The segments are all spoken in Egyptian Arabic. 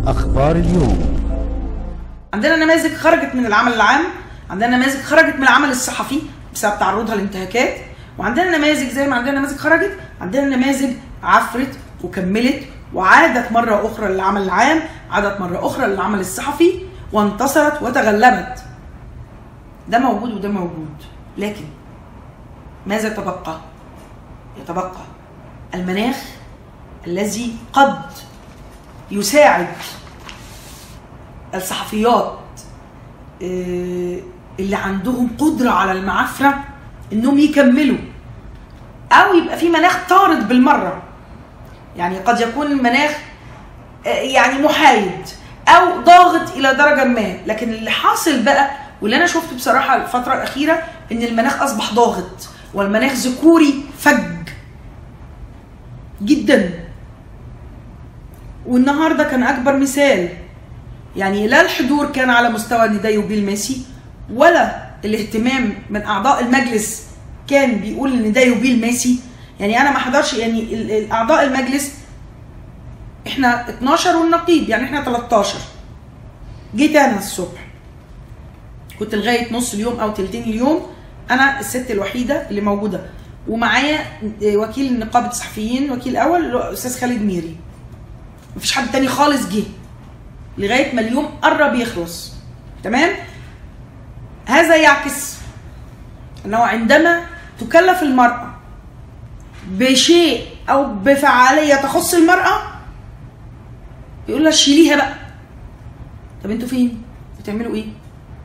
أخبار اليوم عندنا نماذج خرجت من العمل العام عندنا نماذج خرجت من العمل الصحفي بسبب تعرضها لانتهاكات وعندنا نماذج زي ما عندنا نماذج خرجت عندنا نماذج عفرت وكملت وعادت مرة أخرى للعمل العام عادت مرة أخرى للعمل الصحفي وانتصرت وتغلبت ده موجود وده موجود لكن ماذا يتبقى؟ يتبقى المناخ الذي قد يساعد الصحفيات آه، اللي عندهم قدرة على المعافرة انهم يكملوا او يبقى في مناخ طارد بالمرة يعني قد يكون المناخ آه، يعني محايد او ضاغط الى درجة ما لكن اللي حاصل بقى واللي انا شفته بصراحة الفترة الاخيرة ان المناخ اصبح ضاغط والمناخ ذكوري فج جدا والنهارده كان اكبر مثال يعني لا الحضور كان على مستوى نداي وبيل ميسي ولا الاهتمام من اعضاء المجلس كان بيقول ان نداي وبيل ميسي يعني انا ما حضرش يعني ال- ال- اعضاء المجلس احنا 12 والنقيب يعني احنا 13 جيت انا الصبح كنت لغايه نص اليوم او تلتين اليوم انا الست الوحيده اللي موجوده ومعايا وكيل نقابه الصحفيين وكيل اول اللي هو الاستاذ خالد ميري مفيش حد تاني خالص جه لغايه ما اليوم قرب يخلص تمام هذا يعكس انه عندما تكلف المراه بشيء او بفعاليه تخص المراه يقول لها شيليها بقى طب انتوا فين بتعملوا ايه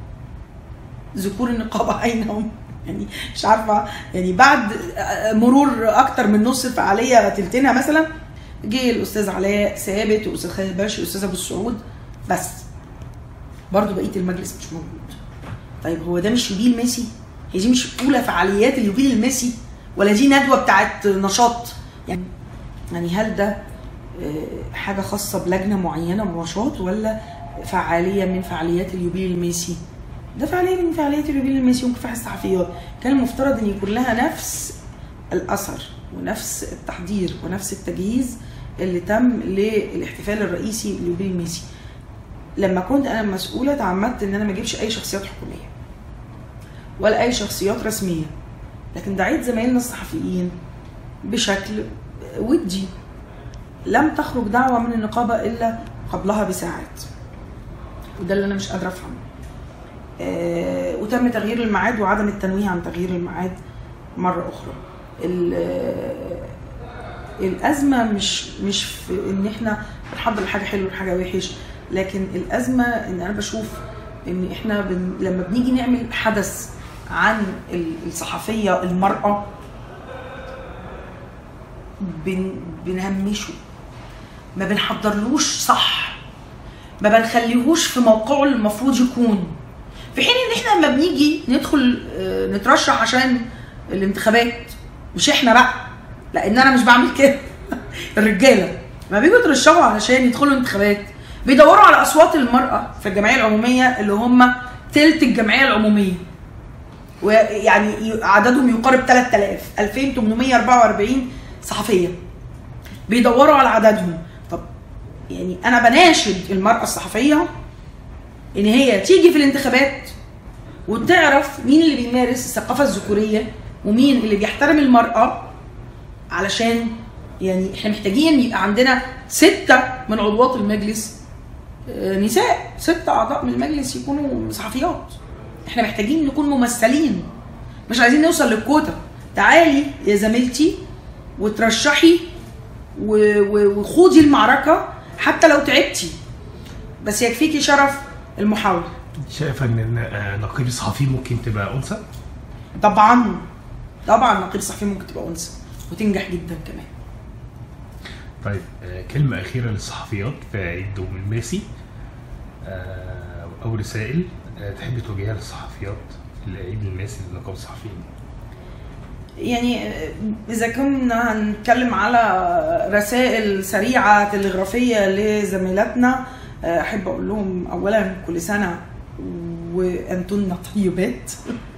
ذكور النقابه اين هم يعني مش عارفه يعني بعد مرور اكتر من نص الفعاليه تلتينها مثلا جه الاستاذ علاء ثابت والاستاذ خالد باشا والاستاذ ابو السعود بس برضه بقيه المجلس مش موجود طيب هو ده مش يوبيل ميسي هي دي مش اولى فعاليات اليوبيل الميسي ولا دي ندوه بتاعت نشاط يعني يعني هل ده آه، حاجه خاصه بلجنه معينه من نشاط ولا فعاليه من فعاليات اليوبيل الميسي ده فعاليه من فعاليات اليوبيل الميسي ومكافحه الصحفيات كان المفترض ان يكون لها نفس الاثر ونفس التحضير ونفس التجهيز اللي تم للاحتفال الرئيسي ليوبيل الميسي لما كنت انا مسؤوله تعمدت ان انا ما اجيبش اي شخصيات حكوميه ولا اي شخصيات رسميه لكن دعيت زمايلنا الصحفيين بشكل ودي لم تخرج دعوه من النقابه الا قبلها بساعات وده اللي انا مش قادره افهمه آه، وتم تغيير الميعاد وعدم التنويه عن تغيير الميعاد مره اخرى ال- آه، الازمه مش مش في ان احنا بنحضر لحاجه حلوه لحاجه وحش لكن الازمه ان انا بشوف ان احنا بن لما بنيجي نعمل حدث عن ال- الصحفيه المراه بن بنهمشه ما بنحضرلوش صح ما بنخليهوش في موقعه اللي المفروض يكون في حين ان احنا لما بنيجي ندخل آه، نترشح عشان الانتخابات مش احنا بقى لان انا مش بعمل كده الرجاله لما بيجوا يترشحوا علشان يدخلوا الانتخابات بيدوروا على اصوات المراه في الجمعيه العموميه اللي هم تلت الجمعيه العموميه ويعني ي- عددهم يقارب 3000 2844 صحفيه بيدوروا على عددهم طب يعني انا بناشد المراه الصحفيه ان هي تيجي في الانتخابات وتعرف مين اللي بيمارس الثقافه الذكوريه ومين اللي بيحترم المراه علشان يعني احنا محتاجين يبقى عندنا ستة من عضوات المجلس آه، نساء ستة أعضاء من المجلس يكونوا صحفيات احنا محتاجين نكون ممثلين مش عايزين نوصل للكوتا تعالي يا زميلتي وترشحي و- و- وخوضي المعركة حتى لو تعبتي بس يكفيكي شرف المحاولة شايفه ان آه، نقيب الصحفي ممكن تبقى انثى طبعا طبعا نقيب الصحفي ممكن تبقى انثى وتنجح جدا كمان طيب آه، كلمه اخيره للصحفيات في عيد دوم الماسي آه، او رسائل آه، تحبي توجهها للصحفيات في العيد الماسي لنقابه الصحفيين يعني اذا كنا هنتكلم على رسائل سريعه تلغرافيه لزميلاتنا احب اقول لهم اولا كل سنه وانتن طيبات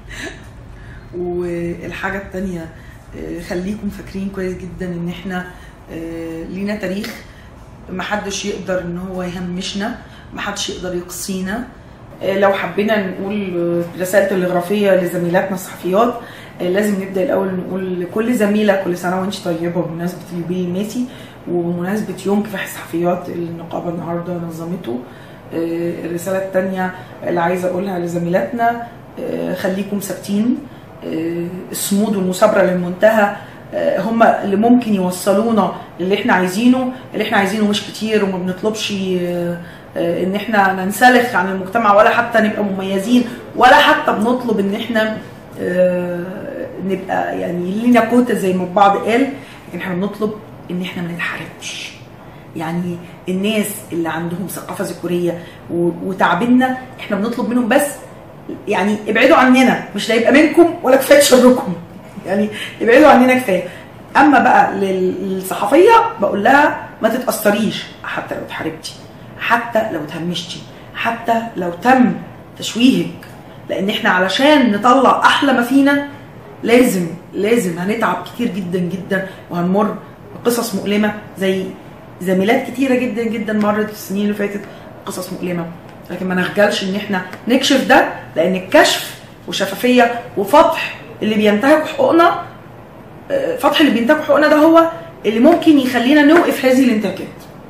والحاجه الثانيه خليكم فاكرين كويس جدا ان احنا آه، لينا تاريخ محدش يقدر ان هو يهمشنا محدش يقدر يقصينا آه، لو حبينا نقول آه، رسائل تلغرافيه لزميلاتنا الصحفيات آه، لازم نبدا الاول نقول لكل زميله كل سنه وانت طيبه بمناسبه اليوبيل الماسي وبمناسبه يوم كفاح الصحفيات اللي النقابه النهارده نظمته آه، الرساله الثانيه اللي عايزه اقولها لزميلاتنا آه، خليكم ثابتين آه، الصمود والمثابره للمنتهى آه، هم اللي ممكن يوصلونا اللي احنا عايزينه اللي احنا عايزينه مش كتير وما بنطلبش آه، آه، ان احنا ننسلخ عن المجتمع ولا حتى نبقى مميزين ولا حتى بنطلب ان احنا آه، نبقى يعني لينا كوتا زي ما البعض قال لكن احنا بنطلب ان احنا ما نتحاربش يعني الناس اللي عندهم ثقافه ذكوريه و- وتعبنا احنا بنطلب منهم بس يعني ابعدوا عننا مش لا يبقى منكم ولا كفايه شركم يعني ابعدوا عننا كفايه اما بقى لل- للصحفيه بقول لها ما تتاثريش حتى لو اتحاربتي حتى لو اتهمشتي حتى لو تم تشويهك لان احنا علشان نطلع احلى ما فينا لازم لازم هنتعب كتير جدا جدا وهنمر بقصص مؤلمه زي زميلات كتيره جدا جدا مرت في السنين اللي فاتت قصص مؤلمه لكن ما نخجلش ان احنا نكشف ده لان الكشف وشفافيه وفتح اللي بينتهك حقوقنا آه، فتح اللي بينتهك حقوقنا ده هو اللي ممكن يخلينا نوقف هذه الانتهاكات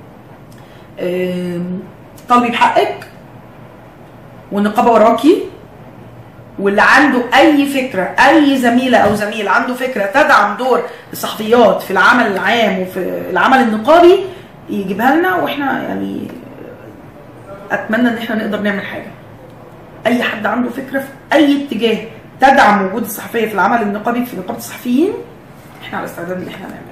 آم، طالبي بحقك والنقابه وراكي واللي عنده اي فكره اي زميله او زميل عنده فكره تدعم دور الصحفيات في العمل العام وفي العمل النقابي يجيبها لنا واحنا يعني اتمنى ان احنا نقدر نعمل حاجه اي حد عنده فكره في اي اتجاه تدعم وجود الصحفيه في العمل النقابي في نقابه الصحفيين احنا على استعداد ان احنا نعمل